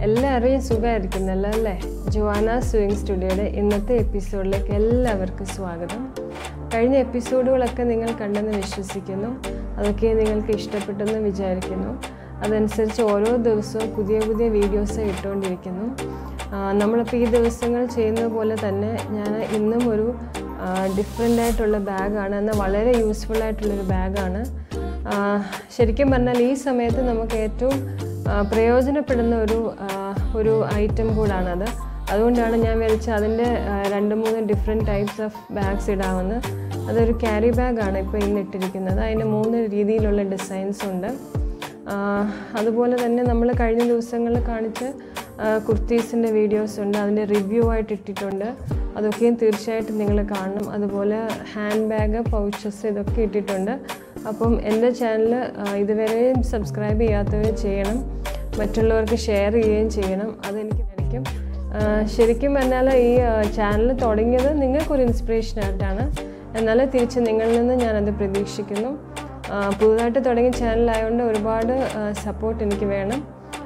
എല്ലാവരെയും സുഖമായിരിക്കുന്നല്ലോ അല്ലേ Juana swing സ്റ്റുഡിയോയുടെ ഇന്നത്തെ എപ്പിസോഡിലേക്ക് എല്ലാവർക്കും സ്വാഗതം കഴിഞ്ഞ എപ്പിസോഡുകളൊക്കെ നിങ്ങൾ കണ്ടെന്ന് വിശ്വസിക്കുന്നു അതൊക്കെ നിങ്ങൾക്ക് ഇഷ്ടപ്പെട്ടെന്ന് വിചാരിക്കുന്നു അതനുസരിച്ച് ഓരോ ദിവസവും പുതിയ പുതിയ വീഡിയോസ് ഇട്ടുകൊണ്ടിരിക്കുന്നു ആ, നമ്മളിപ്പോൾ ഈ ദിവസങ്ങൾ ചെയ്യുന്നത് പോലെ തന്നെ ഞാൻ ഇന്നും ഒരു ഡിഫറെൻ്റ് ആയിട്ടുള്ള ബാഗാണ് എന്നാൽ വളരെ യൂസ്ഫുൾ ആയിട്ടുള്ളൊരു ബാഗാണ് ആ, ശരിക്കും പറഞ്ഞാൽ ഈ സമയത്ത് നമുക്ക് ഏറ്റവും ആ, പ്രയോജനപ്പെടുന്ന ഒരു ആ, ഒരു ഐറ്റം കൂടാണത് അതുകൊണ്ടാണ് ഞാൻ വിചാരിച്ചത് അതിൻ്റെ ആ, രണ്ട് മൂന്ന് ഡിഫറെൻറ്റ് ടൈപ്സ് ഓഫ് ബാഗ്സ് ഇടാമെന്ന് അതൊരു ക്യാരി ബാഗാണ് ഇപ്പോൾ ഇന്ന് ഇട്ടിരിക്കുന്നത് അതിന് മൂന്ന് രീതിയിലുള്ള ഡിസൈൻസ് ഉണ്ട് ആ, അതുപോലെ തന്നെ നമ്മൾ കഴിഞ്ഞ ദിവസങ്ങളിൽ കാണിച്ച കുർത്തീസിൻ്റെ വീഡിയോസ് ഉണ്ട് അതിൻ്റെ റിവ്യൂ ആയിട്ട് ഇട്ടിട്ടുണ്ട് അതൊക്കെയും തീർച്ചയായിട്ടും നിങ്ങൾ കാണണം അതുപോലെ ഹാൻഡ് ബാഗ് പൗച്ചസ് ഇതൊക്കെ ഇട്ടിട്ടുണ്ട് അപ്പം എൻ്റെ ചാനൽ ഇതുവരെയും സബ്സ്ക്രൈബ് ചെയ്യാത്തവർ ചെയ്യണം മറ്റുള്ളവർക്ക് ഷെയർ ചെയ്യുകയും ചെയ്യണം അതെനിക്ക് ആയിരിക്കും ആ, ശരിക്കും പറഞ്ഞാൽ ഈ ചാനൽ തുടങ്ങിയത് നിങ്ങൾക്കൊരു ഇൻസ്പിറേഷൻ ആയിട്ടാണ് എന്നാൽ തിരിച്ച് നിങ്ങളിൽ നിന്ന് ഞാനത് പ്രതീക്ഷിക്കുന്നു ആ, പുതുതായിട്ട് തുടങ്ങിയ ചാനലായതുകൊണ്ട് ഒരുപാട് സപ്പോർട്ട് എനിക്ക് വേണം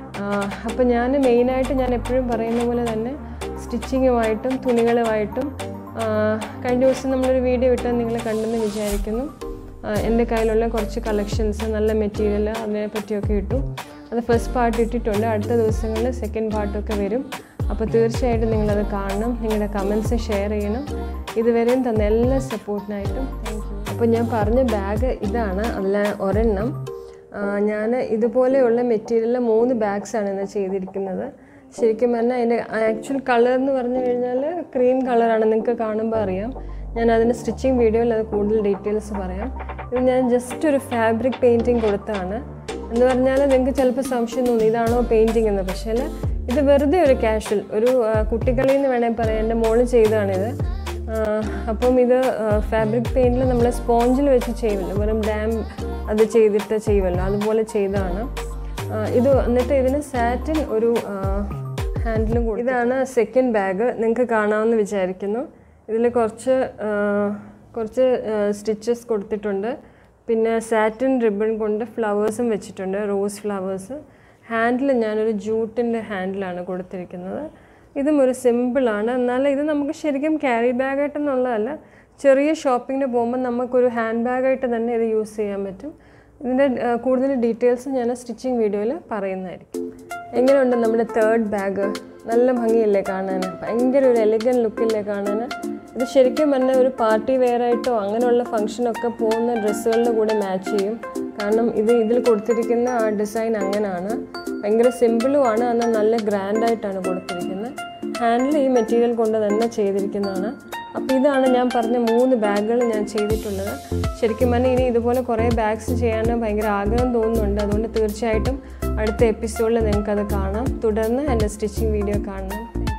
അപ്പോൾ ഞാൻ മെയിനായിട്ട് ഞാൻ എപ്പോഴും പറയുന്ന പോലെ തന്നെ സ്റ്റിച്ചിങ്ങുമായിട്ടും തുണികളുമായിട്ടും ആ, കഴിഞ്ഞ ദിവസം നമ്മളൊരു വീഡിയോ ഇട്ടാൽ നിങ്ങൾ കണ്ടെന്ന് വിചാരിക്കുന്നു ആ, എൻ്റെ കയ്യിലുള്ള കുറച്ച് കളക്ഷൻസ് നല്ല മെറ്റീരിയൽ അതിനെ പറ്റിയൊക്കെ ഇട്ടു അത് ഫസ്റ്റ് പാർട്ട് ഇട്ടിട്ടുണ്ട് അടുത്ത ദിവസങ്ങളിൽ സെക്കൻഡ് പാർട്ടൊക്കെ വരും അപ്പോൾ തീർച്ചയായിട്ടും നിങ്ങളത് കാണണം നിങ്ങളുടെ കമൻസ് ഷെയർ ചെയ്യണം ഇതുവരെയും തന്ന എല്ലാ സപ്പോർട്ടിനായിട്ടും താങ്ക് യു അപ്പോൾ ഞാൻ പറഞ്ഞ ബാഗ് ഇതാണ് അല്ല ഒരെണ്ണം ഞാൻ ഇതുപോലെയുള്ള മെറ്റീരിയലിൽ മൂന്ന് ബാഗ്സാണ് ഇന്ന് ചെയ്തിരിക്കുന്നത് ശരിക്കും പറഞ്ഞാൽ അതിൻ്റെ ആക്ച്വൽ കളർ എന്ന് പറഞ്ഞു കഴിഞ്ഞാൽ ക്രീം കളറാണ് നിങ്ങൾക്ക് കാണുമ്പോൾ അറിയാം ഞാൻ അതിൻ്റെ സ്റ്റിച്ചിങ് വീഡിയോയിൽ അത് കൂടുതൽ ഡീറ്റെയിൽസ് പറയാം ഇത് ഞാൻ ജസ്റ്റ് ഒരു ഫാബ്രിക് പെയിൻറ്റിങ് കൊടുത്തതാണ് എന്ന് പറഞ്ഞാൽ നിങ്ങൾക്ക് ചിലപ്പോൾ സംശയം തോന്നി ഇതാണോ പെയിൻറ്റിങ് എന്ന് പക്ഷേ ഇത് വെറുതെ ഒരു കാഷ്വൽ ഒരു ആ, കുട്ടികളിൽ നിന്ന് വേണമെങ്കിൽ പറയാം എൻ്റെ മോള് ചെയ്തതാണിത് ആ, അപ്പം ഇത് ഫാബ്രിക് പെയിൻറ്റിൽ നമ്മൾ സ്പോഞ്ചിൽ വെച്ച് ചെയ്യുമല്ലോ വെറും ഡാം അത് ചെയ്തിട്ട് ചെയ്യുമല്ലോ അതുപോലെ ചെയ്തതാണ് ആ, ഇത് എന്നിട്ട് ഇതിന് സാറ്റിൻ ഒരു ഹാൻഡിലും കൂടി ഇതാണ് സെക്കൻഡ് ബാഗ് നിങ്ങൾക്ക് കാണാമെന്ന് വിചാരിക്കുന്നു ഇതിൽ കുറച്ച് ആ, കുറച്ച് സ്റ്റിച്ചസ് കൊടുത്തിട്ടുണ്ട് പിന്നെ സാറ്റിൻ റിബൺ കൊണ്ട് ഫ്ലവേഴ്സും വെച്ചിട്ടുണ്ട് റോസ് ഫ്ലവേഴ്സ് ഹാൻഡിൽ ഞാനൊരു ജൂട്ടിൻ്റെ ഹാൻഡിലാണ് കൊടുത്തിരിക്കുന്നത് ഇതും ഒരു സിമ്പിളാണ് എന്നാൽ ഇത് നമുക്ക് ശരിക്കും ക്യാരി ബാഗായിട്ടെന്നുള്ളതല്ല ചെറിയ ഷോപ്പിങ്ങിന് പോകുമ്പോൾ നമുക്കൊരു ഹാൻഡ് ബാഗായിട്ട് തന്നെ ഇത് യൂസ് ചെയ്യാൻ പറ്റും ഇതിൻ്റെ ആ, കൂടുതൽ ഡീറ്റെയിൽസ് ഞാൻ സ്റ്റിച്ചിങ് വീഡിയോയിൽ പറയുന്നതായിരിക്കും എങ്ങനെയുണ്ട് നമ്മുടെ തേർഡ് ബാഗ് നല്ല ഭംഗിയല്ലേ കാണാൻ ഭയങ്കര ഒരു എലിഗൻ ലുക്കില്ലേ കാണാൻ ഇത് ശരിക്കും പറഞ്ഞാൽ ഒരു പാർട്ടി വെയർ ആയിട്ടോ അങ്ങനെയുള്ള ഫംഗ്ഷനൊക്കെ പോകുന്ന ഡ്രസ്സുകളുടെ കൂടെ മാച്ച് ചെയ്യും കാരണം ഇത് ഇതിൽ കൊടുത്തിരിക്കുന്ന ആ ഡിസൈൻ അങ്ങനെയാണ് ഭയങ്കര സിമ്പിളുമാണ് എന്നാൽ നല്ല ഗ്രാൻഡായിട്ടാണ് കൊടുത്തിരിക്കുന്നത് ഹാൻഡിൽ ഈ മെറ്റീരിയൽ കൊണ്ട് തന്നെ ചെയ്തിരിക്കുന്നതാണ് അപ്പോൾ ഇതാണ് ഞാൻ പറഞ്ഞ മൂന്ന് ബാഗുകൾ ഞാൻ ചെയ്തിട്ടുള്ളത് ശരിക്കും പറഞ്ഞാൽ ഇനി ഇതുപോലെ കുറേ ബാഗ്സ് ചെയ്യാൻ ഭയങ്കര ആഗ്രഹം തോന്നുന്നുണ്ട് അതുകൊണ്ട് തീർച്ചയായിട്ടും അടുത്ത എപ്പിസോഡിൽ നിങ്ങൾക്കത് കാണാം തുടർന്ന് എൻ്റെ സ്റ്റിച്ചിങ് വീഡിയോ കാണണം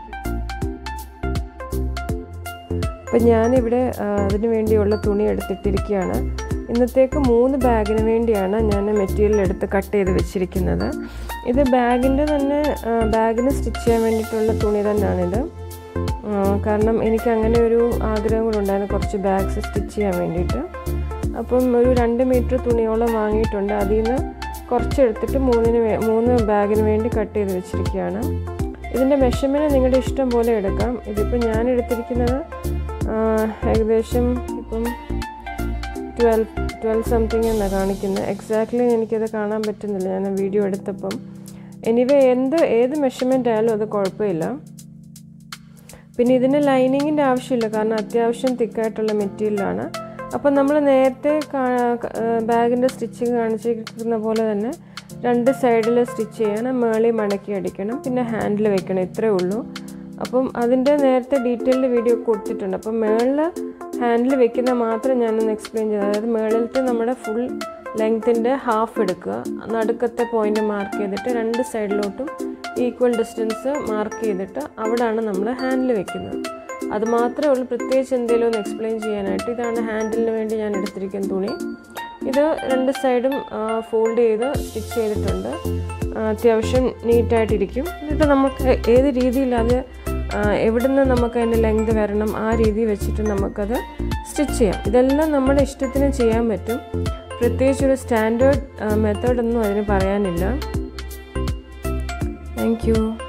അപ്പം ഞാനിവിടെ ആ, അതിന് വേണ്ടിയുള്ള തുണി എടുത്തിട്ടിരിക്കുകയാണ് ഇന്നത്തേക്ക് മൂന്ന് ബാഗിന് വേണ്ടിയാണ് ഞാൻ മെറ്റീരിയൽ എടുത്ത് കട്ട് ചെയ്ത് വെച്ചിരിക്കുന്നത് ഇത് ബാഗിൻ്റെ തന്നെ ആ, ബാഗിന് സ്റ്റിച്ച് ചെയ്യാൻ വേണ്ടിയിട്ടുള്ള തുണി തന്നെയാണിത് ആ, കാരണം എനിക്ക് അങ്ങനെ ഒരു ആഗ്രഹം കൂടെ ഉണ്ടായിരുന്നു കുറച്ച് ബാഗ്സ് സ്റ്റിച്ച് ചെയ്യാൻ വേണ്ടിയിട്ട് അപ്പം ഒരു രണ്ട് മീറ്റർ തുണിയോളം വാങ്ങിയിട്ടുണ്ട് അതിൽ നിന്ന് കുറച്ചെടുത്തിട്ട് മൂന്നിന് വേ മൂന്ന് ബാഗിന് വേണ്ടി കട്ട് ചെയ്ത് വെച്ചിരിക്കുകയാണ് ഇതിൻ്റെ മെഷർമെൻറ്റ് നിങ്ങളുടെ ഇഷ്ടം പോലെ എടുക്കാം ഇതിപ്പോൾ ഞാൻ എടുത്തിരിക്കുന്നത് ആ, ഏകദേശം ഇപ്പം ട്വൽവ് ട്വൽവ് സംതിങ് എന്നാണ് കാണിക്കുന്നത് എക്സാക്ട്ലി എനിക്കത് കാണാൻ പറ്റുന്നില്ല ഞാൻ വീഡിയോ എടുത്തപ്പം എനിവേ എന്ത് ഏത് മെഷർമെൻ്റ് ആയാലും അത് കുഴപ്പമില്ല പിന്നെ ഇതിന് ലൈനിങ്ങിൻ്റെ ആവശ്യമില്ല കാരണം അത്യാവശ്യം തിക്കായിട്ടുള്ള മെറ്റീരിയലാണ് അപ്പം നമ്മൾ നേരത്തെ ബാഗിൻ്റെ സ്റ്റിച്ചിങ് കാണിച്ചിരിക്കുന്ന പോലെ തന്നെ രണ്ട് സൈഡിൽ സ്റ്റിച്ച് ചെയ്യണം മേളി മടക്കി അടിക്കണം പിന്നെ ഹാൻഡിൽ വെക്കണം ഇത്രയേ ഉള്ളൂ അപ്പം അതിൻ്റെ നേരത്തെ ഡീറ്റെയിൽഡ് വീഡിയോ കൊടുത്തിട്ടുണ്ട് അപ്പം മേളിൽ ഹാൻഡിൽ വെക്കുന്ന മാത്രം ഞാനൊന്ന് എക്സ്പ്ലെയിൻ ചെയ്തു അതായത് മേളിലത്തെ നമ്മുടെ ഫുൾ ലെങ്ത്തിൻ്റെ ഹാഫ് എടുക്കുക നടുക്കത്തെ പോയിന്റ് മാർക്ക് ചെയ്തിട്ട് രണ്ട് സൈഡിലോട്ടും ഈക്വൽ ഡിസ്റ്റൻസ് മാർക്ക് ചെയ്തിട്ട് അവിടാണ് നമ്മൾ ഹാൻഡിൽ വെക്കുന്നത് അത് മാത്രമേ ഉള്ളൂ പ്രത്യേകിച്ച് എന്തെങ്കിലും ഒന്ന് എക്സ്പ്ലെയിൻ ചെയ്യാനായിട്ട് ഇതാണ് ഹാൻഡിലിന് വേണ്ടി ഞാൻ എടുത്തിരിക്കുന്ന തുണി ഇത് രണ്ട് സൈഡും ഫോൾഡ് ചെയ്ത് സ്റ്റിച്ച് ചെയ്തിട്ടുണ്ട് ആ, അത്യാവശ്യം നീറ്റായിട്ടിരിക്കും എന്നിട്ട് നമുക്ക് ഏത് രീതിയിൽ അത് ആ, എവിടുന്ന് നമുക്ക് അതിൻ്റെ ലെങ്ത് വരണം ആ രീതി വെച്ചിട്ട് നമുക്കത് സ്റ്റിച്ച് ചെയ്യാം ഇതെല്ലാം നമ്മുടെ ഇഷ്ടത്തിന് ചെയ്യാൻ പറ്റും പ്രത്യേകിച്ച് ഒരു സ്റ്റാൻഡേർഡ് മെത്തേഡൊന്നും അതിന് പറയാനില്ല താങ്ക് യു